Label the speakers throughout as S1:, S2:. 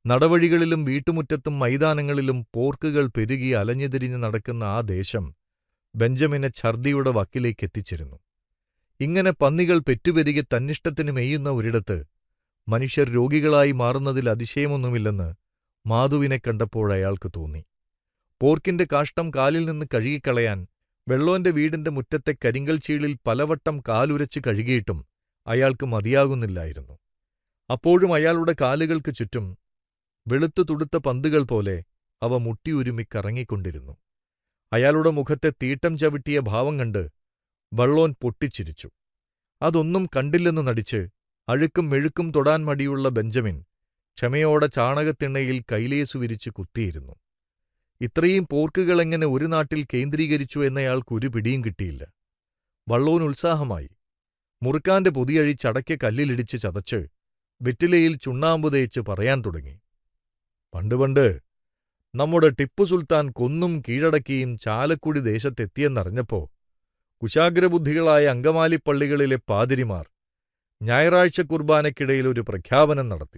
S1: നടവഴികളിലും വീട്ടുമുറ്റത്തും മൈതാനങ്ങളിലും പോർക്കുകൾ പെരുകി അലഞ്ഞുതിരിഞ്ഞു നടക്കുന്ന ആ ദേശം ബെഞ്ചമിനെ ഛർദിയുടെ വക്കിലേക്കെത്തിച്ചിരുന്നു ഇങ്ങനെ പന്നികൾ പെറ്റുപെരുകി തന്നിഷ്ടത്തിന് മെയ്യുന്ന ഒരിടത്ത് മനുഷ്യർ രോഗികളായി മാറുന്നതിൽ അതിശയമൊന്നുമില്ലെന്ന് മാധുവിനെ കണ്ടപ്പോൾ അയാൾക്ക് തോന്നി പോർക്കിന്റെ കാഷ്ടം കാലിൽ നിന്ന് കഴുകിക്കളയാൻ വെള്ളോന്റെ വീടിന്റെ മുറ്റത്തെ കരിങ്കൽ ചീളിൽ പലവട്ടം കാലുരച്ച് കഴുകിയിട്ടും അയാൾക്ക് മതിയാകുന്നില്ലായിരുന്നു അപ്പോഴും അയാളുടെ കാലുകൾക്ക് ചുറ്റും വെളുത്തു തുടുത്ത പന്തുകൾ പോലെ അവ മുട്ടിയുരുമി കറങ്ങിക്കൊണ്ടിരുന്നു അയാളുടെ മുഖത്തെ തീട്ടം ചവിട്ടിയ ഭാവം കണ്ട് വള്ളോൻ പൊട്ടിച്ചിരിച്ചു അതൊന്നും കണ്ടില്ലെന്ന് നടിച്ച് അഴുക്കും മെഴുക്കും തൊടാൻ മടിയുള്ള ബെഞ്ചമിൻ ക്ഷമയോടെ ചാണകത്തിണ്ണയിൽ കൈലേസു വിരിച്ച് കുത്തിയിരുന്നു ഇത്രയും പോർക്കുകളെങ്ങനെ ഒരു നാട്ടിൽ കേന്ദ്രീകരിച്ചു എന്നയാൾക്ക് ഒരു പിടിയും കിട്ടിയില്ല വള്ളോൻ ഉത്സാഹമായി മുറുക്കാന്റെ പൊതിയഴി ചടയ്ക്ക് കല്ലിലിടിച്ച് ചതച്ച് വെറ്റിലയിൽ ചുണ്ണാമ്പു തേച്ച് പറയാൻ തുടങ്ങി പണ്ട് പണ്ട് നമ്മുടെ ടിപ്പു സുൽത്താൻ കൊന്നും കീഴടക്കിയും ചാലക്കുടി ദേശത്തെത്തിയെന്നറിഞ്ഞപ്പോ കുശാഗ്രബുദ്ധികളായ അങ്കമാലിപ്പള്ളികളിലെ പാതിരിമാർ ഞായറാഴ്ച കുർബാനയ്ക്കിടയിൽ ഒരു പ്രഖ്യാപനം നടത്തി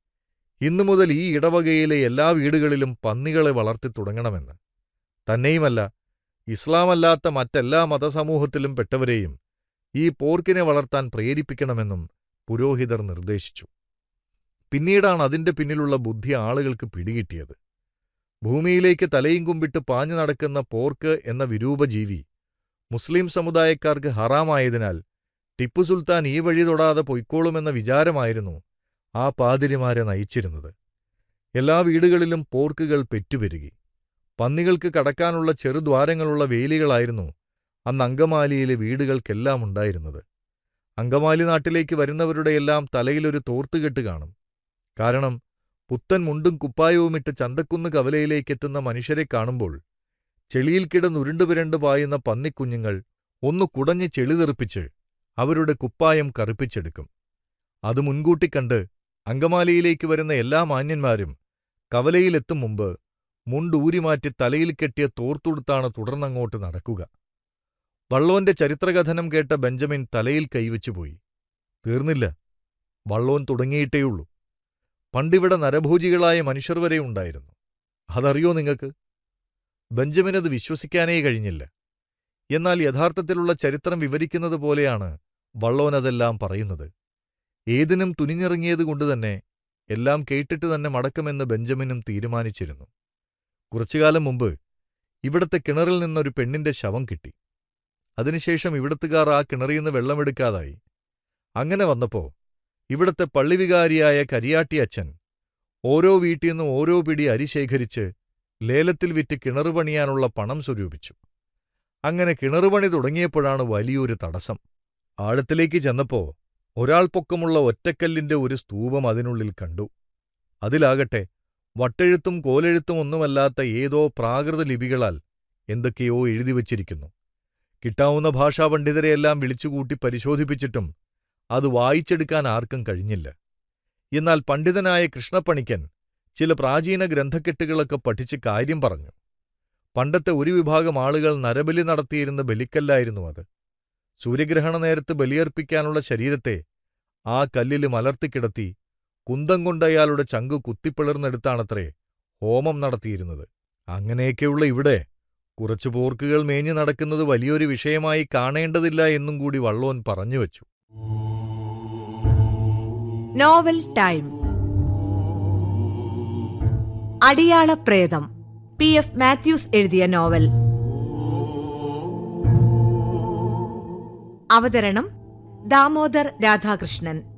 S1: ഇന്നു മുതൽ ഈ ഇടവകയിലെ എല്ലാ വീടുകളിലും പന്നികളെ വളർത്തി തുടങ്ങണമെന്ന് തന്നെയുമല്ല ഇസ്ലാമല്ലാത്ത മറ്റെല്ലാ മതസമൂഹത്തിലും പെട്ടവരെയും ഈ പോർക്കിനെ വളർത്താൻ പ്രേരിപ്പിക്കണമെന്നും പുരോഹിതർ നിർദ്ദേശിച്ചു പിന്നീടാണ് അതിന്റെ പിന്നിലുള്ള ബുദ്ധി ആളുകൾക്ക് പിടികിട്ടിയത് ഭൂമിയിലേക്ക് തലയും കുമ്പിട്ട് പാഞ്ഞു നടക്കുന്ന പോർക്ക് എന്ന വിരൂപജീവി മുസ്ലിം സമുദായക്കാർക്ക് ഹറാമായതിനാൽ ടിപ്പു സുൽത്താൻ ഈ വഴി തൊടാതെ പൊയ്ക്കോളുമെന്ന വിചാരമായിരുന്നു ആ പാതിരിമാരെ നയിച്ചിരുന്നത് എല്ലാ വീടുകളിലും പോർക്കുകൾ പെറ്റുപെരുകി പന്നികൾക്ക് കടക്കാനുള്ള ചെറുദ്വാരങ്ങളുള്ള വേലികളായിരുന്നു അന്ന് അങ്കമാലിയിലെ വീടുകൾക്കെല്ലാം ഉണ്ടായിരുന്നത് അങ്കമാലി നാട്ടിലേക്ക് വരുന്നവരുടെയെല്ലാം തലയിലൊരു തോർത്തുകെട്ട് കാണും കാരണം പുത്തൻ മുണ്ടും കുപ്പായവുമിട്ട് ചന്തക്കുന്ന് കവലയിലേക്കെത്തുന്ന മനുഷ്യരെ കാണുമ്പോൾ ചെളിയിൽ കിടന്നുരുണ്ടുപിരണ്ടു പായുന്ന പന്നിക്കുഞ്ഞുങ്ങൾ ഒന്നു കുടഞ്ഞ് ചെളി തെറിപ്പിച്ച് അവരുടെ കുപ്പായം കറുപ്പിച്ചെടുക്കും അത് മുൻകൂട്ടി കണ്ട് അങ്കമാലിയിലേക്ക് വരുന്ന എല്ലാ മാന്യന്മാരും കവലയിലെത്തും മുമ്പ് മുണ്ടൂരിമാറ്റി തലയിൽ കെട്ടിയ തോർത്തുടുത്താണ് തുടർന്നങ്ങോട്ട് നടക്കുക വള്ളോന്റെ ചരിത്രകഥനം കേട്ട ബെഞ്ചമിൻ തലയിൽ കൈവച്ചുപോയി തീർന്നില്ല വള്ളോൻ തുടങ്ങിയിട്ടേയുള്ളൂ പണ്ടിവിടെ നരഭോജികളായ മനുഷ്യർ വരെ ഉണ്ടായിരുന്നു അതറിയോ നിങ്ങൾക്ക് ബെഞ്ചമിനത് വിശ്വസിക്കാനേ കഴിഞ്ഞില്ല എന്നാൽ യഥാർത്ഥത്തിലുള്ള ചരിത്രം വിവരിക്കുന്നത് പോലെയാണ് വള്ളോൻ അതെല്ലാം പറയുന്നത് ഏതിനും തുനിഞ്ഞിറങ്ങിയതുകൊണ്ടുതന്നെ എല്ലാം കേട്ടിട്ട് തന്നെ മടക്കുമെന്ന് ബെഞ്ചമിനും തീരുമാനിച്ചിരുന്നു കുറച്ചുകാലം മുമ്പ് ഇവിടത്തെ കിണറിൽ നിന്നൊരു പെണ്ണിന്റെ ശവം കിട്ടി അതിനുശേഷം ഇവിടത്തുകാർ ആ കിണറിൽ നിന്ന് വെള്ളമെടുക്കാതായി അങ്ങനെ വന്നപ്പോ ഇവിടത്തെ പള്ളിവികാരിയായ കരിയാട്ടി അച്ഛൻ ഓരോ വീട്ടിൽ നിന്നും ഓരോ പിടി അരി ശേഖരിച്ച് ലേലത്തിൽ വിറ്റ് കിണറ് പണിയാനുള്ള പണം സ്വരൂപിച്ചു അങ്ങനെ കിണറുപണി തുടങ്ങിയപ്പോഴാണ് വലിയൊരു തടസ്സം ആഴത്തിലേക്ക് ചെന്നപ്പോ ഒരാൾ പൊക്കമുള്ള ഒറ്റക്കല്ലിന്റെ ഒരു സ്തൂപം അതിനുള്ളിൽ കണ്ടു അതിലാകട്ടെ വട്ടെഴുത്തും കോലെഴുത്തും ഒന്നുമല്ലാത്ത ഏതോ പ്രാകൃത ലിപികളാൽ എന്തൊക്കെയോ എഴുതിവച്ചിരിക്കുന്നു കിട്ടാവുന്ന ഭാഷാപണ്ഡിതരെയെല്ലാം വിളിച്ചുകൂട്ടി പരിശോധിപ്പിച്ചിട്ടും അത് വായിച്ചെടുക്കാൻ ആർക്കും കഴിഞ്ഞില്ല എന്നാൽ പണ്ഡിതനായ കൃഷ്ണപ്പണിക്കൻ ചില പ്രാചീന ഗ്രന്ഥക്കെട്ടുകളൊക്കെ പഠിച്ച് കാര്യം പറഞ്ഞു പണ്ടത്തെ ഒരു വിഭാഗം ആളുകൾ നരബലി നടത്തിയിരുന്ന ബലിക്കല്ലായിരുന്നു അത് സൂര്യഗ്രഹണ നേരത്ത് ബലിയർപ്പിക്കാനുള്ള ശരീരത്തെ ആ കല്ലിൽ മലർത്തിക്കിടത്തി കുന്തം കൊണ്ടയാളുടെ ചങ്കു കുത്തിപ്പിളർന്നെടുത്താണത്രേ ഹോമം നടത്തിയിരുന്നത് അങ്ങനെയൊക്കെയുള്ള ഇവിടെ കുറച്ചു പോർക്കുകൾ മേഞ്ഞു നടക്കുന്നത് വലിയൊരു വിഷയമായി കാണേണ്ടതില്ല എന്നും കൂടി വള്ളോൻ പറഞ്ഞുവച്ചു
S2: നോവൽ ടൈം അടിയാള പ്രേതം പി എഫ് മാത്യൂസ് എഴുതിയ നോവൽ അവതരണം ദാമോദർ രാധാകൃഷ്ണൻ